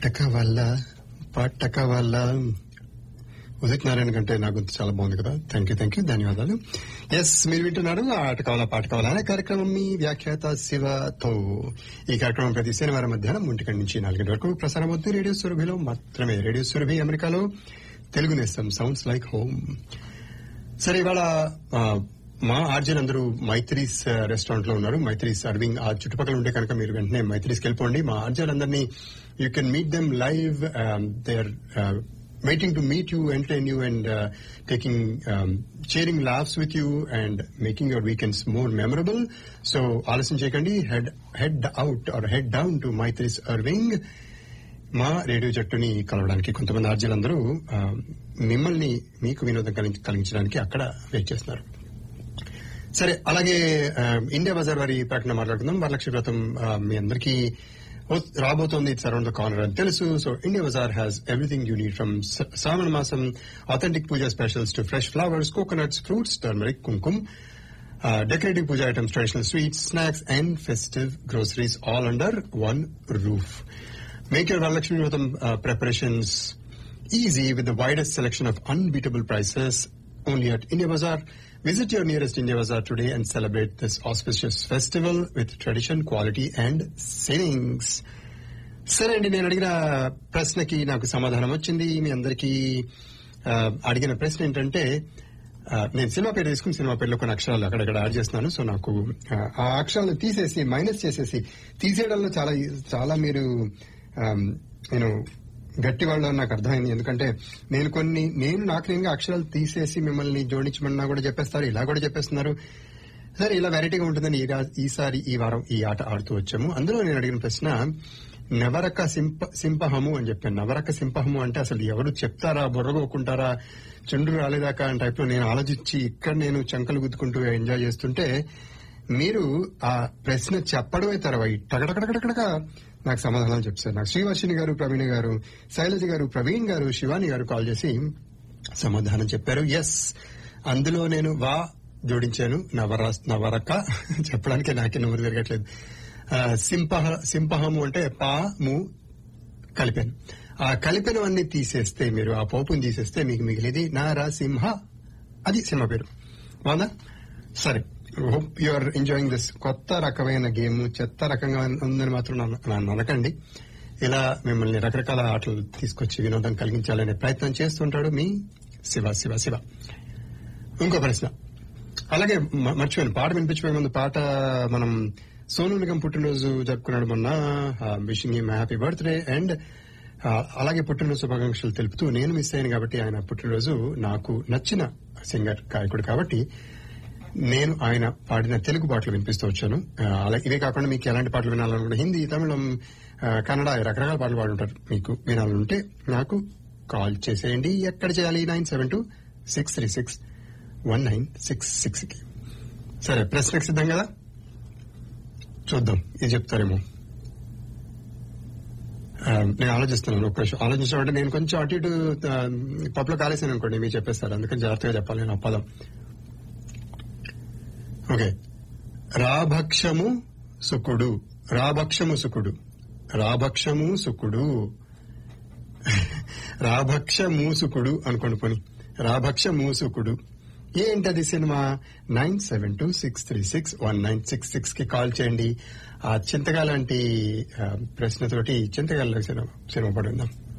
పట్టక వల్ల పట్టక వల్ల ఉదిత్ నారాయణ కంటే నా గొంతు చాలా బాగుంది కదా థ్యాంక్ యూ థ్యాంక్ యూ ధన్యవాదాలు ఎస్ మీరు వింటున్నారు ఆట కావాలా పాట కావాలా అనే కార్యక్రమం మీ వ్యాఖ్యాత శివతో ఈ కార్యక్రమం ప్రతి శనివారం మధ్యాహ్నం ఒంటి నుంచి నాలుగింటి వరకు ప్రసారం అవుతుంది రేడియో సురభిలో మాత్రమే రేడియో సురభి అమెరికాలో తెలుగు నేస్తం సౌండ్స్ లైక్ హోమ్ సరే ఇవాళ ఆ, మా ఆర్జన్ అందరూ మైత్రీస్ రెస్టారెంట్ లో ఉన్నారు మైత్రీస్ సర్వింగ్ ఆ చుట్టుపక్కల ఉంటే కనుక మీరు వెంటనే మైత్రీస్కి వెళ్ళిపోండి మా ఆర్జన్ అందరినీ you can meet them live they are waiting to meet you entertain you and taking sharing laughs with you and making your weekends more memorable so ఆలస్యం చేయకండి head head out or head down to Maitri's అర్వింగ్ మా radio జట్టుని కలవడానికి కొంతమంది ఆర్జీలందరూ ఆ, మిమ్మల్ని మీకు వినోదం కలిగి- కలిగించడానికి అక్కడ వెయిట్ చేస్తున్నారు సరే అలాగే ఆ, ఇండియా బజార్ వారి ప్రకటన మాట్లాడుకుందాం వరలక్ష్మి వ్రతం ఆ, మీ అందరికీ వ- రాబోతోంది ఇట్స్ అరౌండ్ ద కార్నర్ అని తెలుసు so India bazaar has everything you need from Shravana Masam authentic puja specials to fresh flowers coconuts fruits turmeric kumkum decorative puja items traditional sweets snacks and festive groceries all under one roof Make your Varalakshmi Vratam uh, preparations easy with the widest selection of unbeatable prices only at India Bazaar. Visit your nearest India Bazaar today and celebrate this auspicious festival with tradition, quality and savings. సరే అండి నేను అడిగిన ప్రశ్నకి నాకు సమాధానం వచ్చింది మీ అందరికీ ఆ, అడిగిన ప్రశ్న ఏంటంటే ఆ, నేను సినిమా పేరు తీసుకుని సినిమా పేరులో కొన్ని అక్షరాలు అక్కడక్కడ యాడ్ చేస్తున్నాను సో నాకు ఆ, ఆ అక్షరాలను తీసేసి మైనస్ చేసేసి తీసేయడంలో చాలా చాలా మీరు నేను గట్టి వాళ్ళు అని నాకు అర్థమైంది ఎందుకంటే నేను కొన్ని నేను నాకు నేను అక్షరాలు తీసేసి మిమ్మల్ని జోడించమన్నా కూడా చెప్పేస్తారు ఇలా కూడా చెప్పేస్తున్నారు సరే ఇలా వెరైటీగా ఉంటుందని ఈ రా- ఈసారి ఈ వారం ఈ ఆట ఆడుతూ వచ్చాము అందులో నేను అడిగిన ప్రశ్న నవరక సింప సింపహము అని చెప్పాను నవరక సింపహము అంటే అసలు ఎవరు చెప్తారా బుర్రగోకుంటారా చండ్రు రాలేదాకా అని టైప్ లో నేను ఆలోచించి ఇక్కడ నేను చంకలు గుద్దుకుంటూ ఎంజాయ్ చేస్తుంటే మీరు ఆ ప్రశ్న చెప్పడమే తర్వాయి టగటగటగటగడక నాకు సమాధానం చెప్తారు నాకు శ్రీవర్షిని గారు ప్రవీణ్ గారు శైలజ గారు ప్రవీణ్ గారు శివాని గారు కాల్ చేసి సమాధానం చెప్పారు ఎస్ అందులో నేను వా జోడించాను నవర నవరక చెప్పడానికి నాకే నోరు తిరగట్లేదు ఆ, సింపహ సింపహము అంటే పా ము కలిపాను ఆ కలిపినవన్నీ తీసేస్తే మీరు ఆ పోపుని తీసేస్తే మీకు మిగిలిది నారసింహ అది సినిమా పేరు బాగుందా సరే hope you are enjoying this కొత్త రకమైన గేమ్ చెత్త రకంగా ఉందని మాత్రం నన్ను- నన్ను అనకండి ఇలా మిమ్మల్ని రకరకాల ఆటలు తీసుకొచ్చి వినోదం కలిగించాలనే ప్రయత్నం చేస్తుంటాడు మీ శివ శివ శివ ఇంకో ప్రశ్న అలాగే మ- మర్చిపోయాను పాట వినిపించిపోయే ముందు పాట మనం సోను నిగం పుట్టినరోజు జరుపుకున్నాడు మొన్న wishing him happy birthday and అలాగే పుట్టినరోజు శుభాకాంక్షలు తెలుపుతూ నేను మిస్ అయ్యాను కాబట్టి ఆయన పుట్టినరోజు నాకు నచ్చిన సింగర్ గాయకుడు కాబట్టి నేను ఆయన పాడిన తెలుగు పాటలు వినిపిస్తూ వచ్చాను ఆ, అలాగే ఇవే కాకుండా మీకు ఎలాంటి పాటలు వినాలనుకుంటే హిందీ తమిళం ఆ, కన్నడ రకరకాల పాటలు పాడుంటారు మీకు వినాలనుంటే నాకు కాల్ చేసేయండి ఎక్కడ చేయాలి nine seven two six three six one nine six six కి సరే ప్రశ్నకు సిద్ధం కదా చూద్దాం ఇది చెప్తారేమో ఆ, నేను ఆలోచిస్తున్నాను ఒక నిమిషం ఆలోచించామంటే నేను కొంచెం అటు ఇటు ఆ, పప్పులో కాలేసాను అనుకోండి మీరు చెప్పేస్తారు అందుకని జాగ్రత్తగా చెప్పాలి నేను ఆ పదం ఓకే రాభక్షము సుకుడు రాభక్షము సుకుడు రాభక్షము సుకుడు రాభక్ష మూసుకుడు అనుకోండి పోని రాభక్ష మూసుకుడు ఏంటది cinema nine seven two six three six one nine six six కి కాల్ చేయండి ఆ చింతగా లాంటి ఆ, ప్రశ్నతోటి చింతగా సినిమా సినిమా పడుందాం